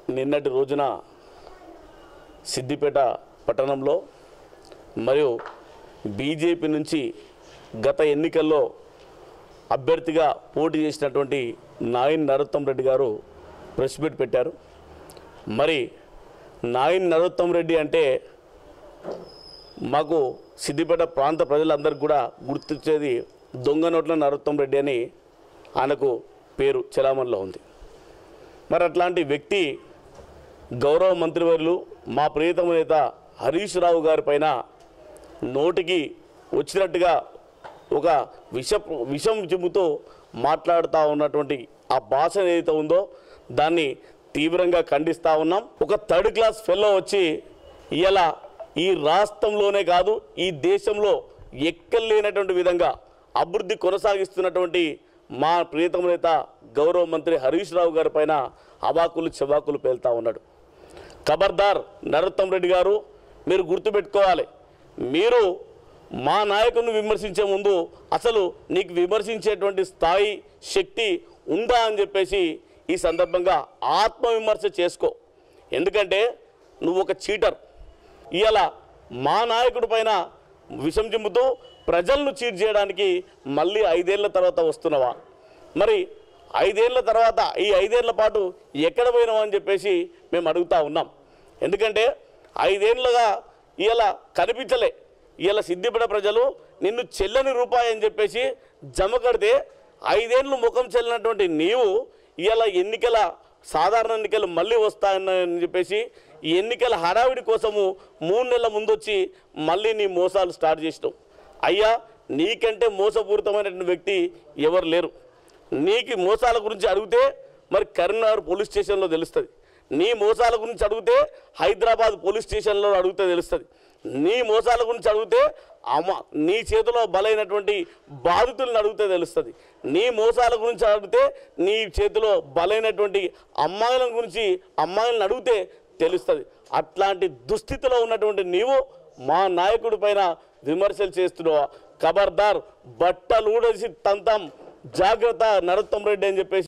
నిన్నటి రోజున సిద్దిపేట పట్టణంలో మరియు బీజేపీ నుంచి గత ఎన్నికల్లో అభ్యర్థిగా పోటీ చేసినటువంటి నాయన్ నరోత్తం రెడ్డి గారు ప్రెస్ మీట్ పెట్టారు మరి నాయన్ నరోత్తం రెడ్డి అంటే మాకు సిద్దిపేట ప్రాంత ప్రజలందరికీ కూడా గుర్తొచ్చేది దొంగ నోట్ల నరోత్తం రెడ్డి అని ఆయనకు పేరు చలామణిలో ఉంది మరి అట్లాంటి వ్యక్తి గౌరవ మంత్రివర్యులు మా ప్రియతమ నేత హరీష్ రావు గారి పైన నోటికి వచ్చినట్టుగా ఒక విష విషం చిమ్ముతో మాట్లాడుతూ ఉన్నటువంటి ఆ భాష ఏదైతే ఉందో దాన్ని తీవ్రంగా ఖండిస్తూ ఉన్నాం ఒక థర్డ్ క్లాస్ ఫెల్లో వచ్చి ఇలా ఈ రాష్ట్రంలోనే కాదు ఈ దేశంలో ఎక్కలేనటువంటి విధంగా అభివృద్ధి కొనసాగిస్తున్నటువంటి మా ప్రియతమ నేత గౌరవ మంత్రి హరీష్ రావు గారి పైన అవాకులు చెవాకులు పేలుతా ఉన్నాడు ఖబర్దార్ నరోత్తం రెడ్డి గారు మీరు గుర్తుపెట్టుకోవాలి మీరు మా నాయకుడిని విమర్శించే ముందు అసలు నీకు విమర్శించేటువంటి స్థాయి శక్తి ఉందా అని చెప్పేసి ఈ సందర్భంగా ఆత్మవిమర్శ చేసుకో ఎందుకంటే నువ్వు ఒక చీటర్ ఇవాళ మా నాయకుడి పైన విషం చిమ్ముతూ ప్రజలను చీట్ చేయడానికి మళ్ళీ ఐదేళ్ల తర్వాత వస్తున్నావా మరి ఐదేళ్ల తర్వాత ఈ ఐదేళ్ల పాటు ఎక్కడ పోయినావు అని చెప్పేసి మేము అడుగుతా ఉన్నాం ఎందుకంటే ఐదేళ్లుగా ఇలా కనిపించలే ఇలా సిద్ధిపడ ప్రజలు నిన్ను చెల్లని రూపాయి అని చెప్పేసి జమ కడితే ఐదేళ్ళు ముఖం చెల్లినటువంటి నీవు ఇలా ఎన్నికల సాధారణ ఎన్నికలు మళ్ళీ వస్తాయని చెప్పేసి ఈ ఎన్నికల హడావిడి కోసము మూడు నెలల ముందు వచ్చి మళ్ళీ నీ మోసాలు స్టార్ట్ చేసినావు అయ్యా నీకంటే మోసపూరితమైనటువంటి వ్యక్తి ఎవరు లేరు నీకు మోసాల గురించి అడిగితే మరి కరీంనగర్ పోలీస్ స్టేషన్లో తెలుస్తుంది నీ మోసాల గురించి అడిగితే హైదరాబాద్ పోలీస్ స్టేషన్లో అడిగితే తెలుస్తుంది నీ మోసాల గురించి అడిగితే అమ్మ నీ చేతిలో బలైనటువంటి బాధితులను అడిగితే తెలుస్తుంది నీ మోసాల గురించి అడిగితే నీ చేతిలో బలైనటువంటి అమ్మాయిల గురించి అమ్మాయిలను అడిగితే తెలుస్తుంది అట్లాంటి దుస్థితిలో ఉన్నటువంటి నీవు మా నాయకుడి పైన విమర్శలు చేస్తున్నావు ఖబర్దార్ బట్టలు ఊడేసి తంతాం జాగ్రత్త నరోత్తం రెడ్డి అని చెప్పేసి